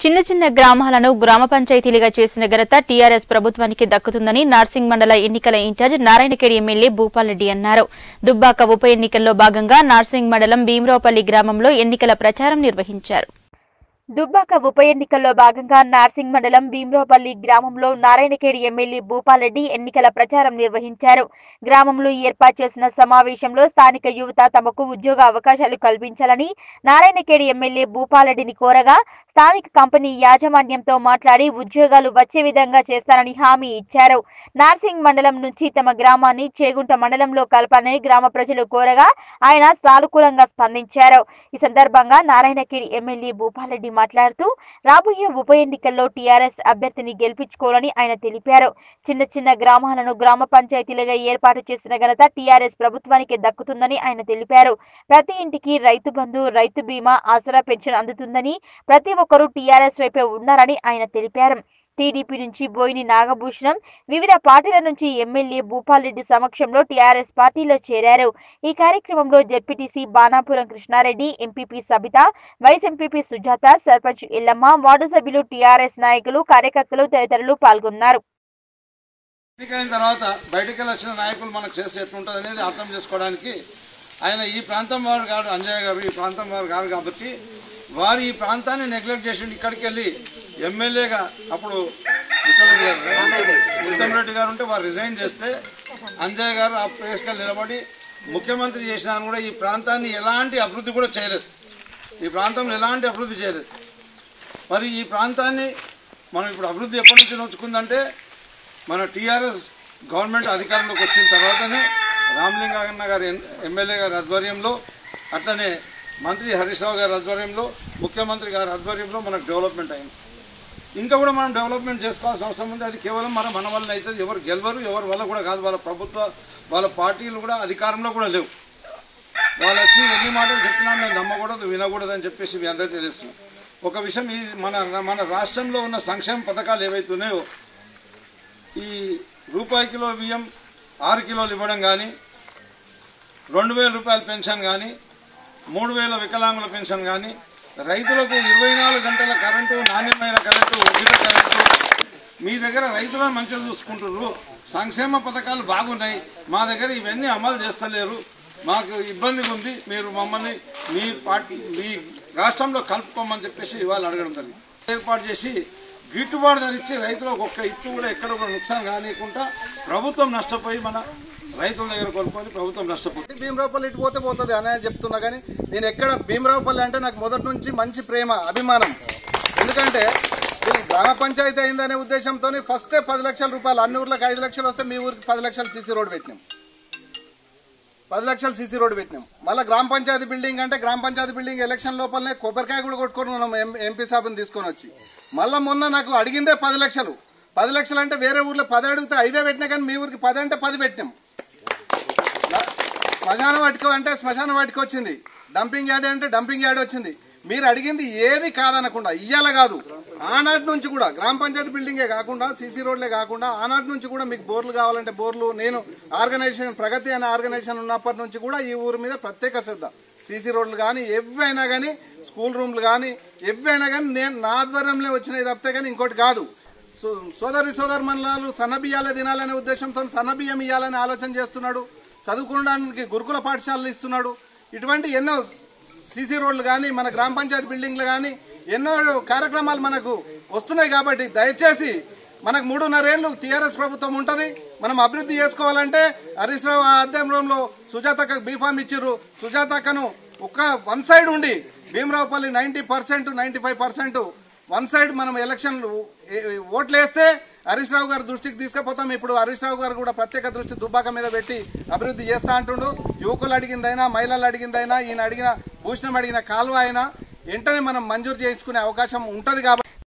చిన్న చిన్న గ్రామాలను గ్రామ పంచాయతీలుగా చేసిన ఘనత టీఆర్ఎస్ ప్రభుత్వానికి దక్కుతుందని నార్సింగ్ మండల ఎన్నికల ఇన్ఛార్జ్ నారాయణఖేడి ఎమ్మెల్యే భూపాల్రెడ్డి అన్నారు దుబ్బాక ఉప ఎన్నికల్లో భాగంగా నార్సింగ్ మండలం భీమరావుపల్లి గ్రామంలో ఎన్నికల ప్రచారం నిర్వహించారు దుబ్బాక ఉప ఎన్నికల్లో భాగంగా నార్సింగ్ మండలం భీమరావుపల్లి గ్రామంలో నారాయణఖేడి ఎమ్మెల్యే భూపాల్రెడ్డి ఎన్నికల ప్రచారం నిర్వహించారు గ్రామంలో ఏర్పాటు చేసిన సమావేశంలో స్థానిక యువత తమకు ఉద్యోగ అవకాశాలు కల్పించాలని నారాయణఖేడి ఎమ్మెల్యే భూపాలరెడ్డిని కోరగా స్థానిక కంపెనీ యాజమాన్యంతో మాట్లాడి ఉద్యోగాలు వచ్చే విధంగా చేస్తానని హామీ ఇచ్చారు నార్సింగ్ మండలం నుంచి తమ గ్రామాన్ని చేగుంట మండలంలో కలపాలని గ్రామ ప్రజలు కోరగా ఆయన సానుకూలంగా స్పందించారు ఈ సందర్భంగా నారాయణఖేడి ఎమ్మెల్యే భూపాలరెడ్డి మాట్లాడుతూ రాబోయే ఉప ఎన్నికల్లో టీఆర్ఎస్ అభ్యర్థిని గెలిపించుకోవాలని ఆయన తెలిపారు చిన్న చిన్న గ్రామాలను గ్రామ పంచాయతీలుగా ఏర్పాటు చేసిన ఘనత టీఆర్ఎస్ ప్రభుత్వానికి దక్కుతుందని ఆయన తెలిపారు ప్రతి ఇంటికి రైతు బంధు రైతు బీమా ఆసరా పెన్షన్ అందుతుందని ప్రతి ఒక్కరూ టీఆర్ఎస్ వైపే ఉన్నారని ఆయన తెలిపారు టీడీపీ నుంచి బోయిని నాగభూషణం వివిధ పార్టీల నుంచి ఎమ్మెల్యే భూపాల్రెడ్డి సమక్షంలో టీఆర్ఎస్ పార్టీలో చేరారు ఈ కార్యక్రమంలో ZPTC Banapuram Krishna Reddy MPP Sabitha vice MPP Sujatha sarpanch Illamma ward సభ్యులు టీఆర్ఎస్ నాయకులు కార్యకర్తలు తదితరులు పాల్గొన్నారు ఎన్నికైన తర్వాత బయటకు వచ్చిన నాయకులు మనకు చేస్తే ఎట్లుంటుంది అనేది అర్థం చేసుకోవడానికి ఆయన ఈ ప్రాంతం వారు కాదు అంజయ్య గారు ఈ ప్రాంతం వారు కాదు కాబట్టి వారు ఈ ప్రాంతాన్ని నెగ్లెక్ట్ చేసి ఇక్కడికి వెళ్ళి ఎమ్మెల్యేగా అప్పుడు ఉత్తమరెడ్డి గారు ఉత్తమరెడ్డి గారు ఉంటే వారు రిజైన్ చేస్తే అంజయ్య గారు ఆ ప్లేస్కి నిలబడి ముఖ్యమంత్రి చేసినా కూడా ఈ ప్రాంతాన్ని ఎలాంటి అభివృద్ధి కూడా చేయలేదు ఈ ప్రాంతంలో ఎలాంటి అభివృద్ధి చేయలేదు మరి ఈ ప్రాంతాన్ని మనం ఇప్పుడు అభివృద్ధి ఎప్పటి నుంచి నొచ్చుకుందంటే మన టీఆర్ఎస్ గవర్నమెంట్ అధికారంలోకి వచ్చిన తర్వాతనే రామలింగన్న గారి ఎన్- ఎమ్మెల్యే గారి ఆధ్వర్యంలో అట్లనే మంత్రి హరీష్ రావు గారి ఆధ్వర్యంలో ముఖ్యమంత్రి గారి ఆధ్వర్యంలో మనకు డెవలప్మెంట్ అయింది ఇంకా కూడా మనం డెవలప్మెంట్ చేసుకోవాల్సిన అవసరం ఉంది అది కేవలం మన మన వల్ల అయితే ఎవరు గెలవరు ఎవరి వల్ల కూడా కాదు వాళ్ళ ప్రభుత్వ వాళ్ళ పార్టీలు కూడా అధికారంలో కూడా లేవు వాళ్ళు వచ్చి ఎన్ని మాటలు చెప్పినా మేము నమ్మకూడదు వినకూడదు అని చెప్పేసి మీ అందరికీ తెలుసు ఒక విషయం ఈ మన మన రాష్ట్రంలో ఉన్న సంక్షేమ పథకాలు ఏవైతున్నాయో ఈ రూపాయి కిలో బియ్యం ఆరు కిలోలు ఇవ్వడం కానీ రెండు వేల రూపాయల పెన్షన్ కానీ మూడు వేల వికలాంగుల పెన్షన్ కానీ రైతులకు ఇరవై నాలుగు గంటల కరెంటు నాణ్యమైన కరెంటు ఉచిత కరెంటు మీ దగ్గర రైతులను మంచిగా చూసుకుంటున్నారు సంక్షేమ పథకాలు బాగున్నాయి మా దగ్గర ఇవన్నీ అమలు చేస్తలేరు మాకు ఇబ్బందిగా ఉంది మీరు మమ్మల్ని మీ పార్టీ మీ రాష్ట్రంలో కలుపుకోమని చెప్పేసి ఇవాళ అడగడం జరిగింది ఏర్పాటు చేసి గిట్టుబాటు ధర ఇచ్చి రైతులకు ఒక్క ఇత్తు కూడా ఎక్కడ కూడా నుక్సాన్ కానియకుండా ప్రభుత్వం నష్టపోయి మన రైతుల దగ్గర కొనుక్కొని ప్రభుత్వం నష్టపోతుంది భీమరావుపల్లి ఇటు పోతే పోతుంది అనే చెప్తున్నా కానీ నేను ఎక్కడ భీమరావుపల్లి అంటే నాకు మొదటి నుంచి మంచి ప్రేమ అభిమానం ఎందుకంటే ఇది గ్రామ పంచాయతీ అయిందనే ఉద్దేశంతో ఫస్టే పది లక్షల రూపాయలు అన్ని ఊర్లకు ఐదు లక్షలు వస్తే మీ ఊరికి పది లక్షలు సీసీ రోడ్ పెట్టినాం పది లక్షలు సీసీ రోడ్ పెట్టినాం మళ్ళీ గ్రామ పంచాయతీ బిల్డింగ్ అంటే గ్రామ పంచాయతీ బిల్డింగ్ ఎలక్షన్ లోపలనే కొబ్బరికాయ కూడా కొట్టుకొని ఉన్నాం ఎం- ఎంపీ సాబుని తీసుకొని వచ్చి మళ్ళీ మొన్న నాకు అడిగిందే పది లక్షలు పది లక్షలు అంటే వేరే ఊర్లో పది అడిగితే ఐదే పెట్టినా కానీ మీ ఊరికి పది అంటే పది పెట్టినాం శ్మశాన వాటికి అంటే శ్మశాన వాటికి వచ్చింది డంపింగ్ యార్డ్ అంటే డంపింగ్ యార్డ్ వచ్చింది మీరు అడిగింది ఏది కాదనకుండా ఇయ్యాల కాదు ఆనాటి నుంచి కూడా గ్రామ పంచాయతీ బిల్డింగే కాకుండా సీసీ రోడ్లే కాకుండా ఆనాటి నుంచి కూడా మీకు బోర్లు కావాలంటే బోర్లు నేను ఆర్గనైజేషన్ ప్రగతి అనే ఆర్గనైజేషన్ ఉన్నప్పటి నుంచి కూడా ఈ ఊరి మీద ప్రత్యేక శ్రద్ధ సీసీ రోడ్లు కానీ ఎవైనా కానీ స్కూల్ రూమ్లు కానీ ఎవైనా కానీ నేను నా ఆధ్వర్యంలో వచ్చినవి తప్పితే కానీ ఇంకోటి కాదు సో- సోదరి సోదరు మండలాలు సన్నబియ్యాలే తినాలనే ఉద్దేశంతో సన్నబియ్యం ఇవ్వాలని ఆలోచన చేస్తున్నాడు చదువుకోవడానికి గురుకుల పాఠశాలలు ఇస్తున్నాడు ఇటువంటి ఎన్నో సీసీ రోడ్లు కానీ మన గ్రామ పంచాయతీ బిల్డింగ్లు కానీ ఎన్నో కార్యక్రమాలు మనకు వస్తున్నాయి కాబట్టి దయచేసి మనకు మూడున్నరేళ్లు టీఆర్ఎస్ ప్రభుత్వం ఉంటుంది మనం అభివృద్ధి చేసుకోవాలంటే హరీష్ రావు అధ్యయనంలో సుజాతకు బీఫామ్ ఇచ్చిర్రు సుజాతకను ఒక్క వన్ సైడ్ ఉండి Bhimaraopalli ninety percent ninety five percent one side మనం ఎలక్షన్ ఓట్లు వేస్తే హరీష్ రావు గారి దృష్టికి తీసుకుపోతాం ఇప్పుడు హరీష్ రావు గారు కూడా ప్రత్యేక దృష్టి దుబ్బాక మీద పెట్టి అభివృద్ధి చేస్తా అంటుండు యువకులు అడిగిందైనా మహిళలు అడిగిందైనా ఈయన అడిగిన భూషణం అడిగిన కాలువ అయినా వెంటనే మనం మంజూరు చేయించుకునే అవకాశం ఉంటది కాబట్టి